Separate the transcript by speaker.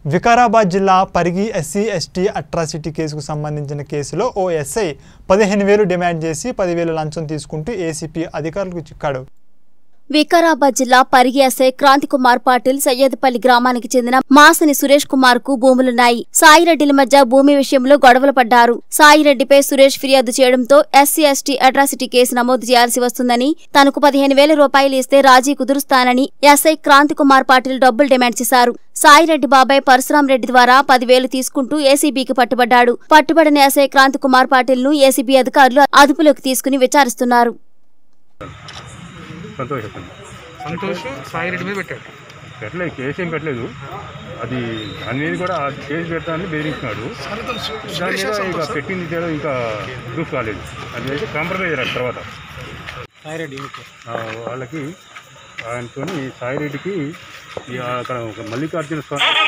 Speaker 1: వికారాబాద్ జిల్లా Parigi SC ST atrocity కేసుకు సంబంధించిన కేసులో ఓ ఎస్ఐ పదిహేను వేలు డిమాండ్ చేసి పదివేలు లంచం తీసుకుంటూ ఏసీపీ అధికారులకు చిక్కాడు
Speaker 2: వికారాబాద్ జిల్లా పరిగి ఎస్ఐ క్రాంతి కుమార్ పాటిల్ సయ్యదపల్లి గ్రామానికి చెందిన మాసని సురేష్ కుమార్ కు భూములున్నాయి సాయిరెడ్డిల మధ్య భూమి విషయంలో గొడవలు పడ్డారు సాయిరెడ్డిపై సురేష్ ఫిర్యాదు చేయడంతో ఎస్సీ ఎస్టీ అట్రాసిటీ కేసు నమోదు చేయాల్సి వస్తుందని తనకు పదిహేను వేల రూపాయలు ఇస్తే రాజీ కుదురుస్తానని ఎస్ఐ క్రాంతి కుమార్ పాటిల్ డబ్బులు డిమాండ్ చేశారు సాయిరెడ్డి బాబాయ్ పరశురాం రెడ్డి ద్వారా పదివేలు తీసుకుంటూ ఏసీబీకి పట్టుబడ్డాడు పట్టుబడిన ఎస్ఐ క్రాంతి కుమార్ పాటిల్ ను ఏసీబీ అధికారులు అదుపులోకి తీసుకుని విచారిస్తున్నారు
Speaker 3: సంతోష్ చెప్పండి
Speaker 4: సంతోష్ సాయిరెడ్డి మీద పెట్టాడు
Speaker 3: పెట్టలేదు కేసు ఏం పెట్టలేదు అది దాని మీద కూడా ఆ కేసు పెడతానని బెదిరించినాడు దాని మీద ఇక పెట్టింది తేడా ఇంకా ప్రూఫ్ కాలేదు అది అయితే కాంప్రమైజ్ అయ్యారు తర్వాత
Speaker 4: సాయిరెడ్డి ఓకే
Speaker 3: ఆ, వాళ్ళకి ఆయనతో సాయిరెడ్డికి ఈ అక్కడ ఒక మల్లికార్జున స్వామి